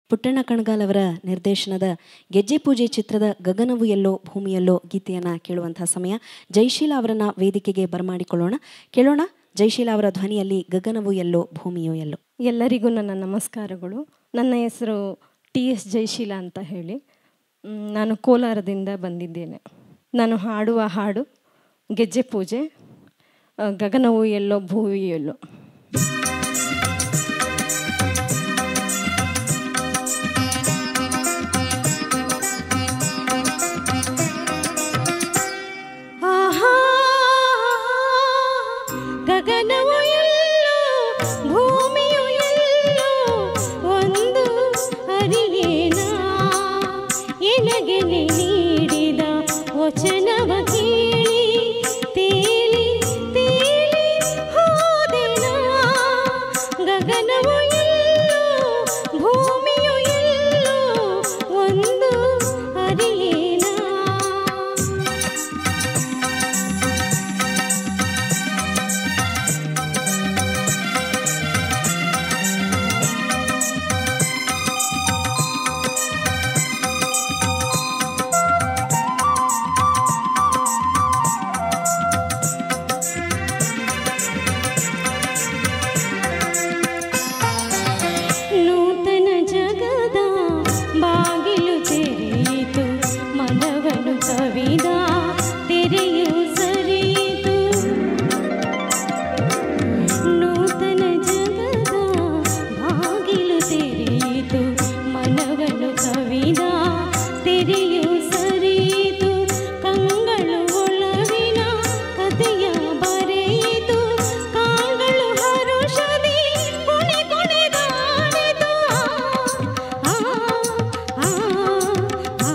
ಪುಟ್ಟಣ್ಣ ಕಣಗಾಲ್ ಅವರ ನಿರ್ದೇಶನದ ಗೆಜ್ಜೆ ಪೂಜೆ ಚಿತ್ರದ ಗಗನವು ಎಲ್ಲೋ ಭೂಮಿಯಲ್ಲೋ ಗೀತೆಯನ್ನು ಕೇಳುವಂತಹ ಸಮಯ ಜೈಶೀಲ ಅವರನ್ನ ವೇದಿಕೆಗೆ ಬರಮಾಡಿಕೊಳ್ಳೋಣ ಕೇಳೋಣ ಜೈಶೀಲ ಅವರ ಧ್ವನಿಯಲ್ಲಿ ಗಗನವು ಎಲ್ಲೋ ಭೂಮಿಯೋ ಎಲ್ಲೋ ಎಲ್ಲರಿಗೂ ನನ್ನ ನಮಸ್ಕಾರಗಳು ನನ್ನ ಹೆಸರು ಟಿ ಎಸ್ ಜಯಶೀಲ ಅಂತ ಹೇಳಿ ಮ್, ನಾನು ಕೋಲಾರದಿಂದ ಬಂದಿದ್ದೇನೆ ನಾನು ಹಾಡುವ ಹಾಡು ಗೆಜ್ಜೆ ಪೂಜೆ ಆ, ಗಗನವು ಎಲ್ಲೋ ಭೂವಿ ಎಲ್ಲೋ ಆಹಾ ಗಗನವು ಎಲ್ಲೋ ಭೂಮಿಯು ಎಲ್ಲೋ ಒಂದು ಅರಿಯೇನ ಎನಗೆ ನೀಡಿದ ವಚನವ ಕೇಳಿ ತೇಲಿ ತೇಲಿ ಹೋದೆನಾ ಗಗನವು ಎಲ್ಲೋ ಭೂಮಿಯು ಎಲ್ಲೋ ಒಂದು ಅರಿಯೇನ ನೂತನ ಜಗದ ಬಾಗಿಲು ತೆರೆಯಿತು ಮನವನು ಕವಿದ ತೆರೆಯು ಸರಿಯಿತು ನೂತನ ಜಗದ ಬಾಗಿಲು ತೆರೆಯಿತು ಮನವನು ಕವಿದ ತೆರೆಯು ಸರಿಯಿತು ಕಂಗಳು ಒಳವಿನ ಕಥೆಯ ಬರೆಯಿತು ಕಾಗಳು ಹರುಷದಿ ಕುಣಿ ಕುಣಿದಾಡಿತು ಆ, ಆ, ಆ,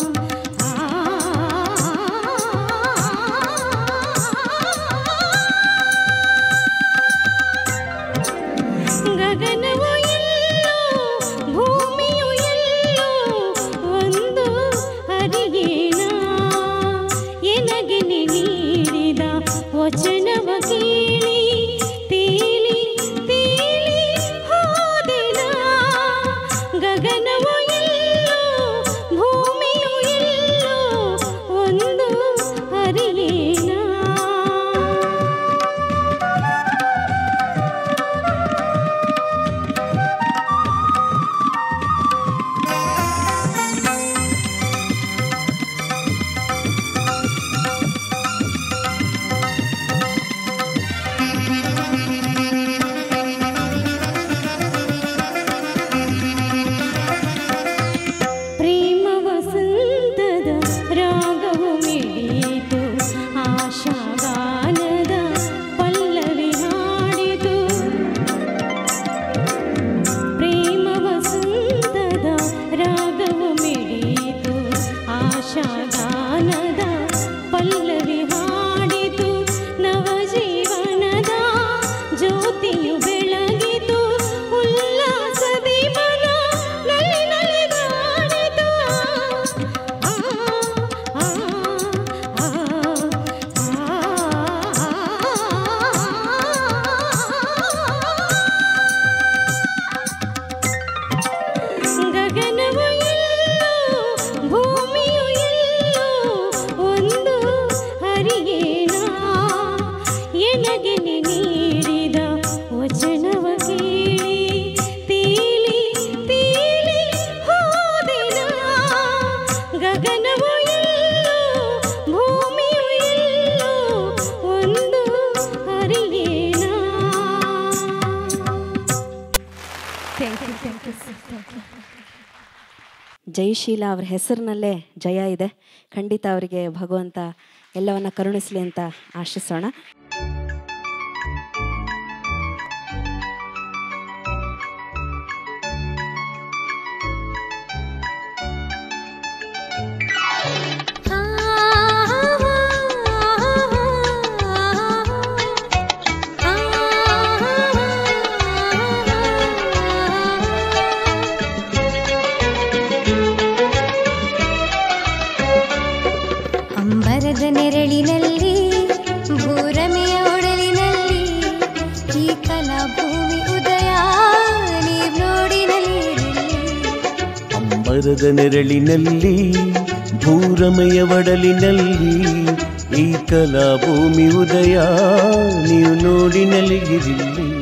ಗಗನವು ಎಲ್ಲೋ ಭೂಮಿಯು ಎಲ್ಲೋ ಒಂದು ಅರಿಯೇನ ಎನಗೆ ನೀಡಿದ ವಚನವ ಕೇಳಿ ತೇಲಿ ತೇಲಿ ಹೋದೆನಾ ಗಗನವು ಎಲ್ಲೋ ಭೂಮಿಯು ಎಲ್ಲೋ ಒಂದು ಅರಿಯೇನ ಪ್ರೇಮ ವಸಂತದ ರಾಗವು ಮಿಡಿಯಿತು ಆಶಾಗಾನದ ಪಲ್ಲವಿ ಹಾಡಿತು ಪ್ರೇಮ ವಸಂತದ ರಾಗವು ಮಿಡಿಯಿತು ಆಶಾಗಾನದ ಪಲ್ಲವಿ ಹಾಡಿತು ನವಜೀವನದ ಜ್ಯೋತಿಯು ಬೆಳಗಿತು ಉಲ್ಲಾಸದಿ ಮನ ನಲಿ ನಲಿದಾಡಿತು ಆ, ಆ, ಆ, ಆ. ಗಗನವು ಎಲ್ಲೋ ಭೂಮಿಯು ಎಲ್ಲೋ ಒಂದು ಹರಿಯೇನ ಎನಗೆ ನೀಡಿದ ವಚನವ ಕೇಳಿ ತೇಲಿ ತೇಲಿ ಹೋದೆನಾ ಗಗನವು ಎಲ್ಲೋ ಭೂಮಿಯು ಎಲ್ಲೋ ಒಂದು ಹರಿಯೇನ thank you thank you sir thank you Jaisheela ಅವರ ಹೆಸರಿನಲ್ಲೇ ಜಯ ಇದೆ ಖಂಡಿತ ಅವರಿಗೆ ಭಗವಂತ ಎಲ್ಲವನ್ನ ಕರುಣಿಸಲಿ ಅಂತ ಆಶಿಸೋಣ ಅಂಬರದ ನೆರಳಿನಲ್ಲಿ ಭೂರಮೆ ಮರದ ನೆರಳಿನಲ್ಲಿ ಭೂರಮಯ ಒಡಲಿನಲ್ಲಿ ಈ ಕಲಾ ಭೂಮಿ ಉದಯ ನೀವು ನೋಡಿ ನಲಿಗಿರಿಲ್ಲಿ